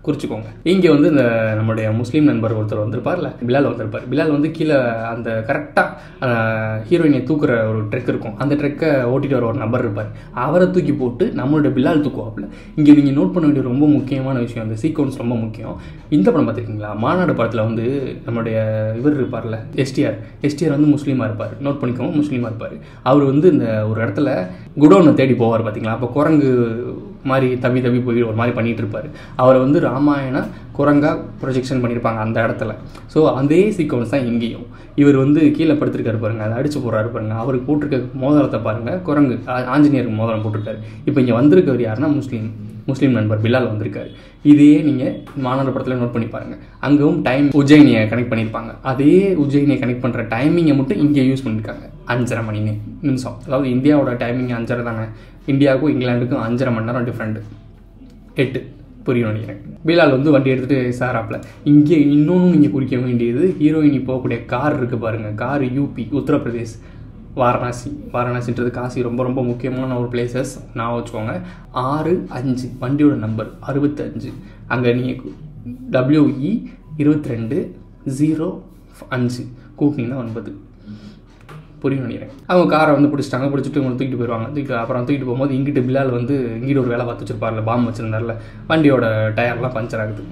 குறிச்சிக்கோங்க இங்கே வந்து இந்த நம்மளுடைய முஸ்லீம் நண்பர் ஒருத்தர் வந்திருப்பார்ல பிலால் வந்திருப்பார் பிலால் வந்து கீழே அந்த கரெக்டாக ஹீரோயினை தூக்குற ஒரு ட்ரெக் இருக்கும் அந்த ட்ரெக்கை ஓட்டிட்டு வர ஒரு நபர் இருப்பார் அவரை தூக்கி போட்டு நம்மளோட பிலால் தூக்குவாப்புல இங்கே நீங்கள் நோட் பண்ண வேண்டிய ரொம்ப முக்கியமான விஷயம் அந்த சீக்வன்ஸ் ரொம்ப முக்கியம் இந்த படம் பார்த்துருக்கீங்களா மாநாடு படத்தில் வந்து நம்மளுடைய இவர் இருப்பார்ல எஸ்டிஆர் எஸ்டிஆர் வந்து முஸ்லீமாக இருப்பார் நோட் பண்ணிக்கோங்க முஸ்லீமாக இருப்பார் அவர் வந்து இந்த ஒரு இடத்துல குடோனை தேடி போவார் பார்த்தீங்களா அப்போ குரங்கு மாதிரி தவி தவி போய் ஒரு மாதிரி பண்ணிட்டு இருப்பார் அவரை வந்து ராமாயண குரங்கா ப்ரொஜெக்ஷன் பண்ணியிருப்பாங்க அந்த இடத்துல ஸோ அதே சீக்வன்ஸ் தான் இங்கேயும் இவர் வந்து கீழே படுத்திருக்காரு பாருங்க அதை அடிச்சு போடுறாரு பாருங்க அவருக்கு போட்டிருக்க மோதிரத்தை பாருங்க குரங்கு ஆ- ஆஞ்சநேயருக்கு மோதிரம் போட்டிருக்காரு இப்போ இங்கே வந்திருக்கவர் யாருன்னா முஸ்லீம் முஸ்லீம் நண்பர் பிலால் வந்திருக்காரு இதையே நீங்கள் மாநாடு படத்தில் நோட் பண்ணி பாருங்க அங்கவும் டைம் உஜ்ஜயினியை கனெக்ட் பண்ணியிருப்பாங்க அதே உஜ்ஜயினியை கனெக்ட் பண்ணுற டைமிங்கை மட்டும் இங்கே யூஸ் பண்ணியிருக்காங்க அஞ்சரை மணி நே- நிமிஷம் அதாவது இந்தியாவோட டைமிங் அஞ்சரை தானே இந்தியாவுக்கும் இங்கிலாந்துக்கும் அஞ்சரை மணி நேரம் டிஃப்ரெண்ட் எட்டு புரியும் நினைக்கிறேன் பிலால் வந்து வண்டி எடுத்துகிட்டு சாராப்பில் இங்கே இன்னொன்று நீங்கள் குறிக்க வேண்டியது ஹீரோயினி போகக்கூடிய கார் இருக்குது பாருங்கள் கார் யூபி உத்தரப்பிரதேஷ் வாரணாசி வாரணாசின்றது காசி ரொம்ப ரொம்ப முக்கியமான ஒரு பிளேசஸ் நான் வச்சுக்கோங்க ஆறு அஞ்சு வண்டியோட நம்பர் அறுபத்தஞ்சு அங்கே நீங்கள் டபிள்யூஇ இருபத்தி ரெண்டு ஜீரோ அஞ்சு கூட்டினீங்கன்னா ஒன்பது புரியும் நினைக்கிறேன் அவங்க காரை வந்து பிடிச்சிட்டாங்க பிடிச்சிட்டு இவங்க தூக்கிட்டு போயிடுவாங்க தூக்கிட்டு அப்புறம் தூக்கிட்டு போகும்போது இங்கிட்டு பில்லால் வந்து இங்கிட்டு ஒரு வேலை பார்த்து வச்சிருப்பார்ல பாம்பு வச்சிருந்தார்ல வண்டியோட டயர்லாம் பஞ்சர் ஆகுது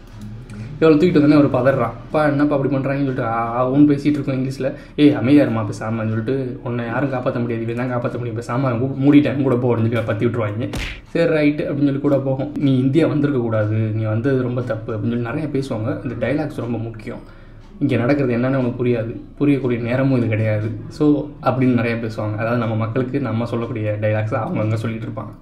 இவ்வளோ தூக்கிட்டு வந்தோடனே ஒரு பதறான் அப்பா என்னப்பா அப்படி பண்ணுறாங்கன்னு சொல்லிட்டு அவன் பேசிகிட்டு இருக்கோம் இங்கிலீஷில் ஏய் அமைதியாருமா பேசாமன்னு சொல்லிட்டு உன்னை யாரும் காப்பாற்ற முடியாது இவன் தான் காப்பாற்ற முடியும் பேசாமல் மூ- மூடிட்டேன் கூட போ அப்படின்னு சொல்லி பற்றி விட்ருவாங்க சரி ரைட்டு அப்படின்னு சொல்லி கூட போகும் நீ இந்தியா வந்திருக்க கூடாது நீ வந்தது ரொம்ப தப்பு அப்படின்னு சொல்லி நிறைய பேசுவாங்க இந்த டைலாக்ஸ் ரொம்ப முக்கியம் இங்கே நடக்கிறது என்னன்னு உனக்கு புரியாது புரியக்கூடிய நேரமும் இது கிடையாது ஸோ அப்படின்னு நிறைய பேசுவாங்க அதாவது நம்ம மக்களுக்கு நம்ம சொல்லக்கூடிய டைலாக்ஸ் அவங்க அங்கே சொல்லிட்டு இருப்பாங்க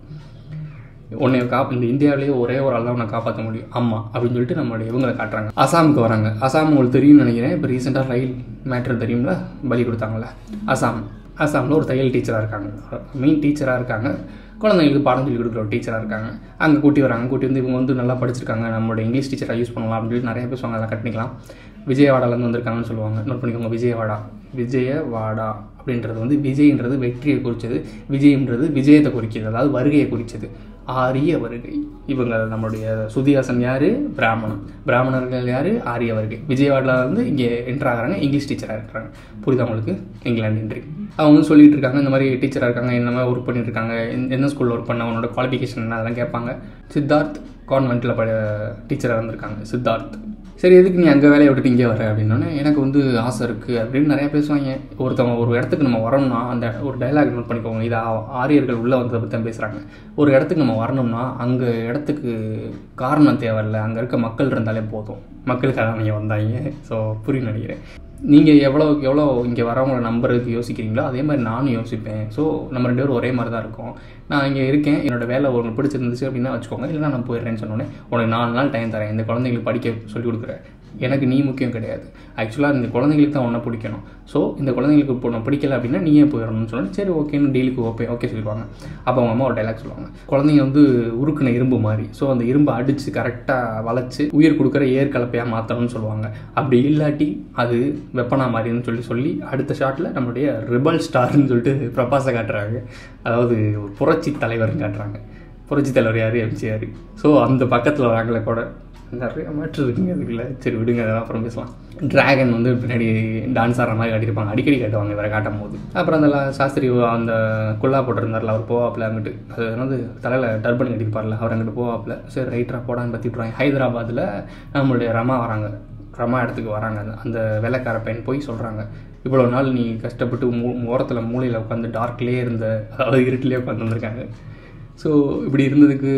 உன்னை காப் இந்த இந்தியாவிலேயே ஒரே ஒரு ஆள் தான் உன்னை காப்பாற்ற முடியும் அம்மா அப்படின்னு சொல்லிட்டு நம்மளுடைய இவங்களை காட்டுறாங்க அசாமுக்கு வராங்க அசாம் உங்களுக்கு தெரியும்னு நினைக்கிறேன் இப்போ ரீசெண்டாக ரயில் மேட்ரு தெரியும்ல பலி கொடுத்தாங்கல்ல அசாம் அசாமில் ஒரு தையல் டீச்சராக இருக்காங்க மெயின் டீச்சராக இருக்காங்க குழந்தைங்களுக்கு பாடம் சொல்லி கொடுக்குற ஒரு டீச்சராக இருக்காங்க அங்கே கூட்டி வராங்க கூட்டி வந்து இவங்க வந்து நல்லா படிச்சிருக்காங்க நம்மளோட இங்கிலீஷ் டீச்சராக யூஸ் பண்ணலாம் அப்படின்னு சொல்லி நிறைய பேசுவாங்க அதெல்லாம் கட்டிக்கலாம் விஜயவாடாலேருந்து வந்திருக்காங்கன்னு சொல்லுவாங்க நோட் பண்ணிக்கோங்க விஜயவாடா விஜயவாடா அப்படின்றது வந்து விஜய்ன்றது வெற்றியை குறிச்சது விஜயன்றது விஜயத்தை குறிக்கிறது அதாவது வருகையை குறிச்சது ஆரிய வருகை இவங்க நம்மளுடைய சுதியாசன் யார் பிராமணன் பிராமணர்கள் யார் ஆரிய வருகை விஜயவாடால இருந்து இங்கே என்ட்ரு ஆகுறாங்க இங்கிலீஷ் டீச்சராக இருக்கிறாங்க புரியுதா உங்களுக்கு இங்கிலாந்து என்ட்ரி அவங்க வந்து சொல்லிட்டு இருக்காங்க இந்த மாதிரி டீச்சராக இருக்காங்க என்ன மாதிரி ஒர்க் பண்ணிட்டு இருக்காங்க எந்த- எந்த ஸ்கூலில் ஒர்க் பண்ண உன்னோட குவாலிஃபிகேஷன் என்ன அதெல்லாம் கேட்பாங்க சித்தார்த் கான்வென்ட்டில் பட டீச்சராக இருந்திருக்காங்க சித்தார்த் சரி எதுக்கு நீ அங்கே வேலையை விட்டுட்டு இங்கே வர அப்படின்னோடனே எனக்கு வந்து ஆசை இருக்குது அப்படின்னு நிறைய பேசுவாங்க ஒருத்தவங்க ஒரு இடத்துக்கு நம்ம வரணும்னா அந்த ஒரு டைலாக் நோட் பண்ணிக்கோங்க இது ஆ- ஆரியர்கள் உள்ளே வந்ததை பற்றி தான் பேசுகிறாங்க ஒரு இடத்துக்கு நம்ம வரணும்னா அங்கே இடத்துக்கு காரணம் தேவையில்ல அங்கே இருக்க மக்கள் இருந்தாலே போதும் மக்களுக்காக நீங்கள் வந்தாங்க ஸோ புரியும் நினைக்கிறேன் நீங்கள் எவ்வளோக்கு எவ்வளோ இங்கே வரவங்களை நம்புறதுக்கு யோசிக்கிறீங்களோ அதே மாதிரி நானும் யோசிப்பேன் ஸோ நம்ம ரெண்டு பேரும் ஒரே மாதிரி தான் இருக்கோம் நான் இங்கே இருக்கேன் என்னோட வேலை உங்களுக்கு பிடிச்சிருந்துச்சு அப்படின்னா வச்சுக்கோங்க இல்லைனா நான் போயிடுறேன்னு சொன்னோன்னே உனக்கு நாலு நாள் டைம் தரேன் இந்த குழந்தைங்களுக்கு படிக்க சொல்லி கொடுக்குறேன் எனக்கு நீ முக்கியம் கிடையாது ஆக்சுவலாக இந்த குழந்தைங்களுக்கு தான் உன்னை பிடிக்கணும் ஸோ இந்த குழந்தைங்களுக்கு இப்போ உன்னை பிடிக்கல அப்படின்னா நீயே போயிடணும்னு சொன்னேன் சரி ஓகேன்னு டீலுக்கு ஓகே ஓகே சொல்லிடுவாங்க அப்போ அவங்க அம்மா ஒரு டைலாக் சொல்லுவாங்க குழந்தைங்க வந்து உருக்குன இரும்பு மாதிரி ஸோ அந்த இரும்பை அடித்து கரெக்டாக வளைச்சு உயிர் கொடுக்குற ஏர் கலப்பையாக மாற்றணும்னு சொல்லுவாங்க அப்படி இல்லாட்டி அது வெப்பனா மாதிரின்னு சொல்லி சொல்லி அடுத்த ஷாட்டில் நம்மளுடைய ரிபல் ஸ்டார்னு சொல்லிட்டு பிரபாஸை காட்டுறாங்க அதாவது ஒரு புரட்சி தலைவர்னு காட்டுறாங்க புரட்சி தலைவர் யார் எம்ஜிஆர் ஸோ அந்த பக்கத்தில் வராங்களே கூட நிறைய மேட்ரு இருக்குங்க அதுக்குள்ள சரி விடுங்க அதெல்லாம் அப்புறம் பேசலாம் டிராகன் வந்து பின்னாடி டான்ஸ் ஆடுற மாதிரி காட்டியிருப்பாங்க அடிக்கடி காட்டுவாங்க இவரை காட்டும் போது அப்புறம் அந்த லா- சாஸ்திரி அந்த குல்லா போட்டிருந்தார்ல அவர் போவாப்பில் அங்கிட்டு அது வந்து தலையில் டர்பன் கட்டியிருப்பார்ல அவர் அங்கிட்டு போவாப்பில் சரி ரைட்டரா போடான்னு பற்றி விட்ருவாங்க ஹைதராபாத்தில் நம்மளுடைய ரமா வராங்க ரமா இடத்துக்கு வராங்க அந்த- அந்த வேலைக்கார பையன் போய் சொல்கிறாங்க இவ்வளோ நாள் நீ கஷ்டப்பட்டு மூ ஓரத்தில் மூலையில் உட்காந்து டார்க்லேயே இருந்த அதாவது இருட்டிலே உட்காந்து வந்திருக்காங்க ஸோ இப்படி இருந்ததுக்கு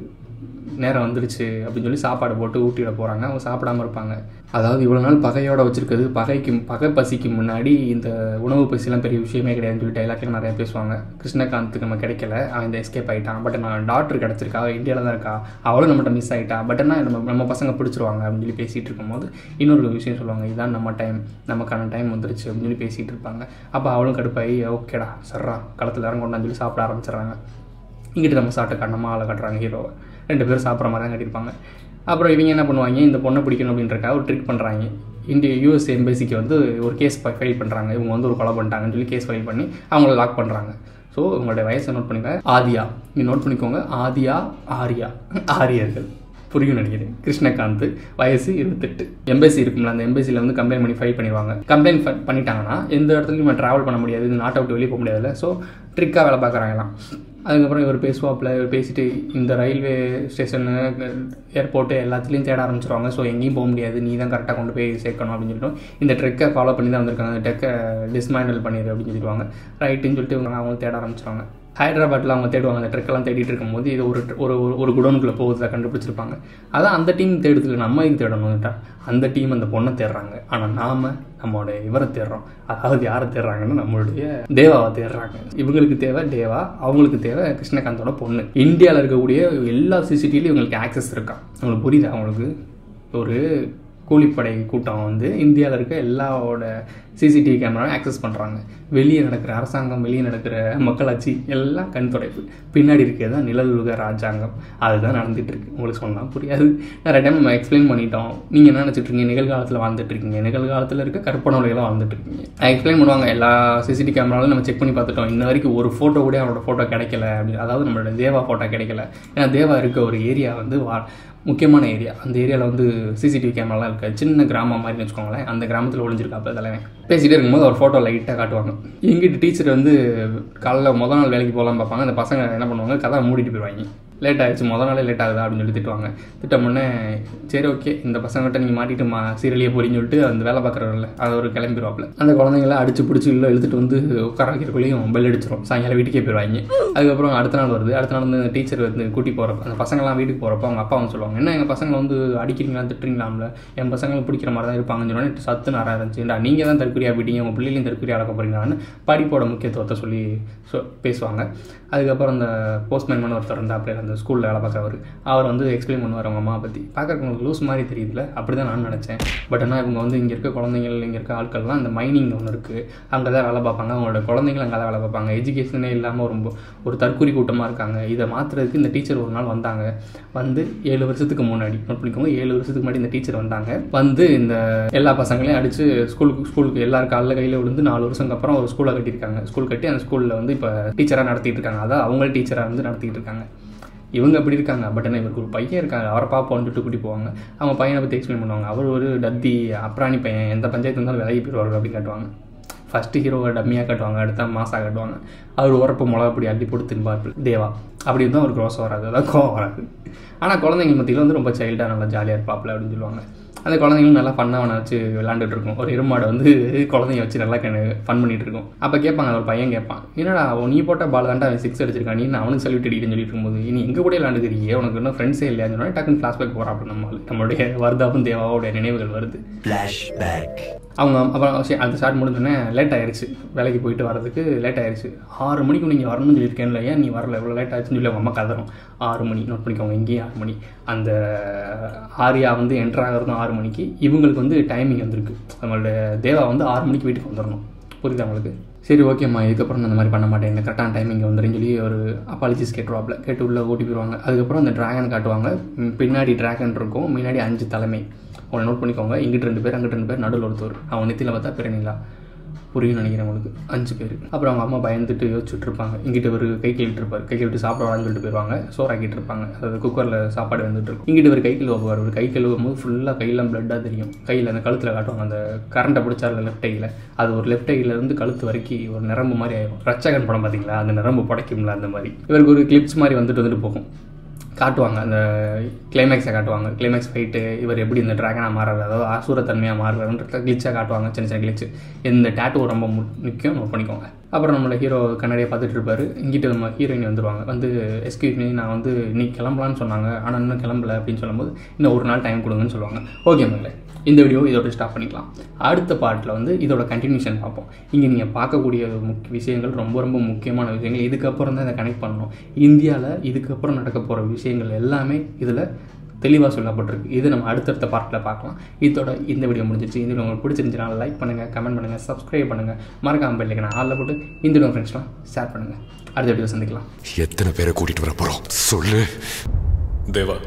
நேரம் வந்துடுச்சு அப்படின்னு சொல்லி சாப்பாடு போட்டு ஊட்டிட போகிறாங்க அவங்க சாப்பிடாம இருப்பாங்க அதாவது இவ்வளோ நாள் பகையோட வச்சிருக்கிறது பகைக்கு பகை பசிக்கு முன்னாடி இந்த உணவு பசிலாம் பெரிய விஷயமே கிடையாதுன்னு சொல்லி டைலாக்லாம் நிறைய பேசுவாங்க கிருஷ்ணகாந்துக்கு நம்ம கிடைக்கல அவன் இந்த எஸ்கேப் ஆகிட்டான் பட் நான் டாக்டர் கிடச்சிருக்கா இந்தியாவில் தான் இருக்கா அவளும் நம்மகிட்ட மிஸ் ஆகிட்டா பட் ஆனால் நம்ம நம்ம பசங்க பிடிச்சிருவாங்க அப்படின்னு சொல்லி பேசிகிட்டு இருக்கும்போது இன்னொரு விஷயம் சொல்லுவாங்க இதான் நம்ம டைம் நமக்கான டைம் வந்துருச்சு அப்படின்னு சொல்லி பேசிகிட்டு இருப்பாங்க அப்போ அவளும் கடுப்பாகி ஓகேடா சர்றா களத்தில் இறங்கொண்டான்னு சொல்லி சாப்பிட ஆரம்பிச்சிடுறாங்க இங்கிட்டு நம்ம சாப்பிட்ட கண்ணமாக ஆளை காட்டுறாங்க ஹீரோவை ரெண்டு பேரும் சாப்பிட்ற மாதிரி தான் கட்டியிருப்பாங்க அப்புறம் இவங்க என்ன பண்ணுவாங்க இந்த பொண்ணை பிடிக்கணும் அப்படின்றக்காக ஒரு ட்ரிக் பண்ணுறாங்க இந்திய யூஎஸ் எம்பசிக்கு வந்து ஒரு கேஸ் ஃபைல் பண்ணுறாங்க இவங்க வந்து ஒரு கொலை பண்ணிட்டாங்கன்னு சொல்லி கேஸ் ஃபைல் பண்ணி அவங்கள லாக் பண்ணுறாங்க ஸோ உங்களுடைய வயசை நோட் பண்ணிக்க ஆதியா நீ நோட் பண்ணிக்கோங்க ஆதியா ஆரியா ஆரியர்கள் புரியும் நினைக்கிறேன் கிருஷ்ணகாந்த் வயசு இருபத்தெட்டு எம்பசி இருக்கும்ல அந்த எம்பசியில் வந்து கம்ப்ளைண்ட் பண்ணி ஃபைல் பண்ணிடுவாங்க கம்ப்ளைண்ட் பண்ணிட்டாங்கன்னா எந்த இடத்துலையும் நம்ம ட்ராவல் பண்ண முடியாது இது நாட்டை விட்டு வெளியே போக முடியாதுல்ல ஸோ ட்ரிக்காக வேலை பார்க்குறாங்களாம் அதுக்கப்புறம் இவர் பேசுவாப்பில் இவர் பேசிட்டு இந்த ரயில்வே ஸ்டேஷனு ஏர்போர்ட்டு எல்லாத்துலேயும் தேட ஆரம்பிச்சிருவாங்க ஸோ எங்கேயும் போக முடியாது நீ தான் கரெக்டாக கொண்டு போய் சேர்க்கணும் அப்படின்னு சொல்லிட்டு இந்த ட்ரெக்கை ஃபாலோ பண்ணி தான் வந்திருக்காங்க அந்த ட்ரெக்கை டிஸ்மேண்டில் பண்ணிடு அப்படின்னு சொல்லிடுவாங்க ரைட்டுன்னு சொல்லிட்டு இவங்க அவங்க தேட ஆரம்பிச்சிருவாங்க ஹைதராபாத்தில் அவங்க தேடுவாங்க அந்த ட்ரெக்கெல்லாம் தேடிட்டு இருக்கும்போது இது ஒரு ஒரு ஒரு- ஒரு குடோனுக்குள்ளே போகுதா கண்டுபிடிச்சிருப்பாங்க அதான் அந்த டீம் தேடுறதுக்கு நம்ம இதுக்கு தேடணும்ட்டா அந்த டீம் அந்த பொண்ணை தேடுறாங்க ஆனால் நாம நம்மளோட இவரை தேடுறோம் அதாவது யாரை தேடுறாங்கன்னா நம்மளுடைய தேவாவை தேடுறாங்க இவங்களுக்கு தேவை தேவா அவங்களுக்கு தேவை கிருஷ்ணகாந்தோட பொண்ணு இந்தியாவில் இருக்கக்கூடிய எல்லா சிசிடிவிலையும் இவங்களுக்கு ஆக்சஸ் இருக்கா உங்களுக்கு புரியுதா அவங்களுக்கு ஒரு கூலிப்படை கூட்டம் வந்து இந்தியாவில் இருக்க எல்லாவோட சிசிடிவி கேமராவும் ஆக்சஸ் பண்ணுறாங்க வெளியே நடக்கிற அரசாங்கம் வெளியே நடக்கிற மக்களாட்சி எல்லாம் கண் துடைப்பு பின்னாடி இருக்கிறது தான் நிழலுக ராஜாங்கம் அதுதான் நடந்துட்டு இருக்கு உங்களுக்கு சொன்னால் புரியாது நிறைய டைம் நம்ம எக்ஸ்பிளைன் பண்ணிட்டோம் நீங்கள் என்ன நினச்சிட்டு இருக்கீங்க நிகழ்காலத்தில் வாழ்ந்துட்டு இருக்கீங்க நிகழ்காலத்தில் இருக்க கற்பனை உலகில் வாழ்ந்துட்டு இருக்கீங்க எக்ஸ்பிளைன் பண்ணுவாங்க எல்லா சிசிடிவி கேமராவிலும் நம்ம செக் பண்ணி பார்த்துட்டோம் இன்ன வரைக்கும் ஒரு ஃபோட்டோ கூட அவரோட ஃபோட்டோ கிடைக்கல அப்படி அதாவது நம்மளோட தேவா ஃபோட்டோ கிடைக்கல ஏன்னா தேவா இருக்க ஒரு ஏரியா வந்து வா முக்கியமான ஏரியா அந்த ஏரியாவில் வந்து சிசிடிவி கேமராலாம் இருக்கு சின்ன கிராமம் மாதிரி வச்சுக்கோங்களேன் அந்த கிராமத்தில் ஒளிஞ்சிருக்காப்ப தலைவன் பேசிகிட்டே இருக்கும்போது ஒரு ஃபோட்டோ லைட்டாக காட்டுவாங்க எங்கிட்ட டீச்சர் வந்து காலைல முத நாள் வேலைக்கு போகலாம் பார்ப்பாங்க அந்த பசங்க என்ன பண்ணுவாங்க கதை மூடிட்டு போயிடுவாங்க லேட் ஆயிடுச்சு முத நாளே லேட் ஆகுதா அப்படின்னு சொல்லி திட்டுவாங்க திட்டமுன்னே சரி ஓகே இந்த பசங்கள்கிட்ட நீங்கள் மாட்டிட்டு மா சீரழியே போறீங்கன்னு சொல்லிட்டு அந்த வேலை பார்க்குறவங்கள அது ஒரு கிளம்பிடுவாப்புல அந்த குழந்தைங்கள அடிச்சு பிடிச்சி இல்லை இழுத்துட்டு வந்து உட்கார வைக்கிறக்குள்ளேயும் பெல் அடிச்சிடும் சாயங்காலம் வீட்டுக்கே போயிடுவாங்க அதுக்கப்புறம் அடுத்த நாள் வருது அடுத்த நாள் வந்து டீச்சர் வந்து கூட்டி போகிறப்ப அந்த பசங்களாம் வீட்டுக்கு போகிறப்ப அவங்க அப்பா வந்து சொல்லுவாங்க என்ன எங்கள் பசங்களை வந்து அடிக்கிறீங்களா திட்டுறீங்களாம்ல என் பசங்களை பிடிக்கிற மாதிரி தான் இருப்பாங்கன்னு சொன்னோன்னே சத்து நிறையா இருந்துச்சுடா நீங்கள் தான் தற்கொலையாக போயிட்டீங்க உங்கள் பிள்ளைகளையும் தற்கொலையாக அடக்க போறீங்களான்னு படிப்போட முக்கியத்துவத்தை சொல்லி சொ பேசுவாங்க அதுக்கப்புறம் அந்த போஸ்ட்மேன் பண்ண ஒருத்தர் இருந்தால் அப்படியே அந்த ஸ்கூலில் வேலை பார்க்குறவர் அவர் வந்து எக்ஸ்பிளைன் பண்ணுவார் அவங்க அம்மா பற்றி பார்க்கறதுக்கு உங்களுக்கு லூஸ் மாதிரி தெரியுதுல அப்படி தான் நான் நினச்சேன் பட் ஆனால் இவங்க வந்து இங்கே இருக்க குழந்தைங்கள் இங்கே இருக்க ஆட்கள்லாம் அந்த மைனிங் ஒன்று இருக்குது அங்கே தான் வேலை பார்ப்பாங்க அவங்களோட குழந்தைகள் அங்கே தான் வேலை பார்ப்பாங்க எஜுகேஷனே இல்லாமல் ரொம்ப ஒரு தற்கொலை கூட்டமாக இருக்காங்க இதை மாற்றுறதுக்கு இந்த டீச்சர் ஒரு நாள் வந்தாங்க வந்து ஏழு வருஷத்துக்கு முன்னாடி நோட் பண்ணிக்கோங்க ஏழு வருஷத்துக்கு முன்னாடி இந்த டீச்சர் வந்தாங்க வந்து இந்த எல்லா பசங்களையும் அடித்து ஸ்கூலுக்கு ஸ்கூலுக்கு எல்லாரும் காலைல கையில் விழுந்து நாலு வருஷத்துக்கு அப்புறம் ஒரு ஸ்கூலை கட்டியிருக்காங்க ஸ்கூல் கட்டி அந்த ஸ்கூலில் வந்து இப்போ டீச்சராக நடத்திட்டு இருக்காங்க அதான் அவங்களே டீச்சராக வந்து நடத்திட்டு இருக்காங்க இவங்க அப்படி இருக்காங்க பட் ஆனால் இவருக்கு ஒரு பையன் இருக்காங்க அவரை பாப்போன்னு சொல்லிட்டு கூட்டி போவாங்க அவங்க பையனை பற்றி எக்ஸ்பிளைன் பண்ணுவாங்க அவர் ஒரு டத்தி அப்ராணி பையன் எந்த பஞ்சாயத்து இருந்தாலும் விலகி போயிடுவார் அப்படின்னு காட்டுவாங்க ஃபஸ்ட்டு ஹீரோவை டம்மியாக காட்டுவாங்க அடுத்த மாசாக காட்டுவாங்க அவர் உரப்பு மிளகா அப்படி அள்ளி போட்டு தின்பார் தேவா அப்படி இருந்தால் அவருக்கு ரோசம் வராது அதான் கோவம் வராது ஆனால் குழந்தைங்க மத்தியில் வந்து ரொம்ப சைல்டாக நல்லா ஜாலியாக இருப்பாப்ல அப்படின்னு சொல்லுவாங்க அந்த குழந்தைங்களும் நல்லா ஃபன்னாக வச்சு விளாண்டுட்டு இருக்கும் ஒரு எருமாடை வந்து குழந்தைங்க வச்சு நல்லா ஃபன் பண்ணிட்டு இருக்கும் அப்போ கேட்பாங்க ஒரு பையன் கேட்பான் என்னடா அவன் நீ போட்ட பால் தாண்டா அவன் சிக்ஸ் அடிச்சிருக்கான் நீ நான் அவனுக்கு சல்யூட் அடிக்கிறேன்னு சொல்லிட்டு இருக்கும்போது நீ எங்க கூட விளாண்டுக்கிறீங்க உனக்கு இன்னும் ஃப்ரெண்ட்ஸே இல்லையான்னு சொன்னா டக்குன்னு ஃப்ளாஷ்பேக் போகிறான் அப்படி நம்ம ஆளு. நம்மளுடைய வர்தாபும் தேவாவோடைய நினைவுகள் வருது Flashback. அவங்க அப்புறம் சரி, அந்த ஸ்டார்ட் முடிஞ்சோடனே லேட் ஆயிருச்சு வேலைக்கு போயிட்டு வரதுக்கு லேட் ஆயிருச்சு ஆறு மணிக்கு நீங்கள் வரணும்னு சொல்லியிருக்கேன்ல ஏன் நீ வரல இவ்வளோ லேட் ஆச்சுன்னு சொல்லி அவங்க அம்மா கதறும் ஆறு மணி நோட் பண்ணிக்கோங்க இங்கேயும் ஆறு மணி அந்த ஆரியா வந்து என்ட்ரு ஆகிறதும் ஆறு மணிக்கு இவங்களுக்கு வந்து டைமிங் வந்திருக்கு நம்மளோட தேவா வந்து ஆறு மணிக்கு வீட்டுக்கு வந்துடணும் புரியுதா உங்களுக்கு சரி ஓகேம்மா இதுக்கப்புறம் நான் இந்த மாதிரி பண்ண மாட்டேன் எனக்கு கரெக்டான டைமிங் வந்துடுன்னு சொல்லி ஒரு அப்பாலஜிஸ் கேட்டுருவாப்ல கேட்டு உள்ள ஓட்டி போயிடுவாங்க அதுக்கப்புறம் அந்த டிராகன் காட்டுவாங்க ம், பின்னாடி டிராகன் இருக்கும் முன்னாடி அஞ்சு தலைமை அவனை நோட் பண்ணிக்கோங்க இங்கிட்டு ரெண்டு பேர் அங்கிட்டு ரெண்டு பேர் நடுவில் ஒருத்தர் அவன் நெத்தியில் பார்த்தா பிறனிலா புரியும் நினைக்கிறேன் உங்களுக்கு அஞ்சு பேர் அப்புறம் அவங்க அம்மா பயந்துட்டு யோசிச்சுட்டு இருப்பாங்க இங்கிட்ட ஒரு கை கழுவிட்டு இருப்பார் கை கழுவிட்டு சாப்பிட வரான்னு சொல்லிட்டு போயிடுவாங்க சோறாக்கிட்டு இருப்பாங்க அதாவது குக்கரில் சாப்பாடு வந்துட்டு இருக்கும் இங்கிட்ட ஒரு கை கழுவுவார் ஒரு கை கழுவும் போது ஃபுல்லாக கையெல்லாம் பிளட்டாக தெரியும் கையில் அந்த கழுத்தில் காட்டுவாங்க அந்த கரண்ட்டை பிடிச்சார்ல லெஃப்ட் கையில் அது ஒரு லெஃப்ட் இருந்து கழுத்து வரைக்கும் ஒரு நரம்பு மாதிரி ஆயிரும் ரச்சகன் படம் பார்த்தீங்களா அந்த நரம்பு புடைக்கும்ல அந்த மாதிரி இவருக்கு ஒரு கிளிப்ஸ் மாதிரி வந்துட்டு வந்துட்டு போகும் காட்டுவாங்க அந்த கிளைமேக்ஸை காட்டுவாங்க கிளைமேக்ஸ் ஃபைட்டு இவர் எப்படி இந்த ட்ராகனாக மாறுறாரு அதாவது அசூரத்தன்மையாக மாறுறாருன்ற கிளிச்சாக காட்டுவாங்க சின்ன சின்ன கிளிச்சு இந்த டேட்டு ரொம்ப மு- முக்கியம் நோட் பண்ணிக்கோங்க அப்புறம் நம்மளோட ஹீரோ கண்ணாடியை பார்த்துட்டு இருப்பாரு இங்கிட்ட நம்ம ஹீரோயின் வந்துருவாங்க வந்து எஸ்கியூஸ் மீ நான் வந்து இன்னைக்கு கிளம்பலான்னு சொன்னாங்க ஆனால் இன்னும் கிளம்பல அப்படின்னு சொல்லும்போது இன்னும் ஒரு நாள் டைம் கொடுங்கன்னு சொல்லுவாங்க ஓகே மேலே இந்த வீடியோ இதோட ஸ்டாப் பண்ணிக்கலாம் அடுத்த பார்ட்டில் வந்து இதோட கண்டினியூஷன் பார்ப்போம் இங்கே நீங்கள் பார்க்கக்கூடிய முக்கிய விஷயங்கள் ரொம்ப ரொம்ப முக்கியமான விஷயங்கள் இதுக்கப்புறம் தான் இதை கனெக்ட் பண்ணணும் இந்தியாவில் இதுக்கப்புறம் நடக்க போகிற விஷயங்கள் எல்லாமே இதில் தெளிவாக சொல்லப்பட்டிருக்கு இது நம்ம அடுத்தடுத்த பார்ட்டில் பார்க்கலாம் இதோட இந்த வீடியோ முடிஞ்சிச்சு இந்த வீடியோ உங்களுக்கு பிடிச்சிருந்துச்சுன்னா லைக் பண்ணுங்கள் கமெண்ட் பண்ணுங்கள் சப்ஸ்கிரைப் பண்ணுங்கள் மறக்காம பெல்லைக்கு நான் ஆளில் போட்டு இந்த வீடியோ ஃப்ரெண்ட்ஸ்லாம் ஷேர் பண்ணுங்கள் அடுத்த வீடியோ சந்திக்கலாம் எத்தனை பேரை கூட்டிட்டு வர போறோம் சொல்லு தேவா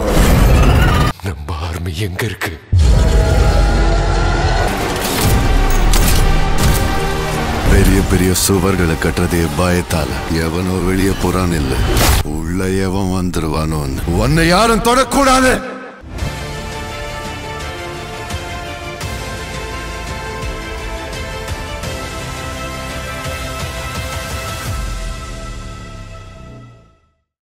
நம்ம ஆர்மி எங்க இருக்கு பெரிய பெரிய சுவர்களை கட்டுறதே பயத்தால எவனோ வெளியே போறான் இல்ல உள்ள எவன் வந்துருவானோன்னு உன்னை யாரும் தொடக்கூடாது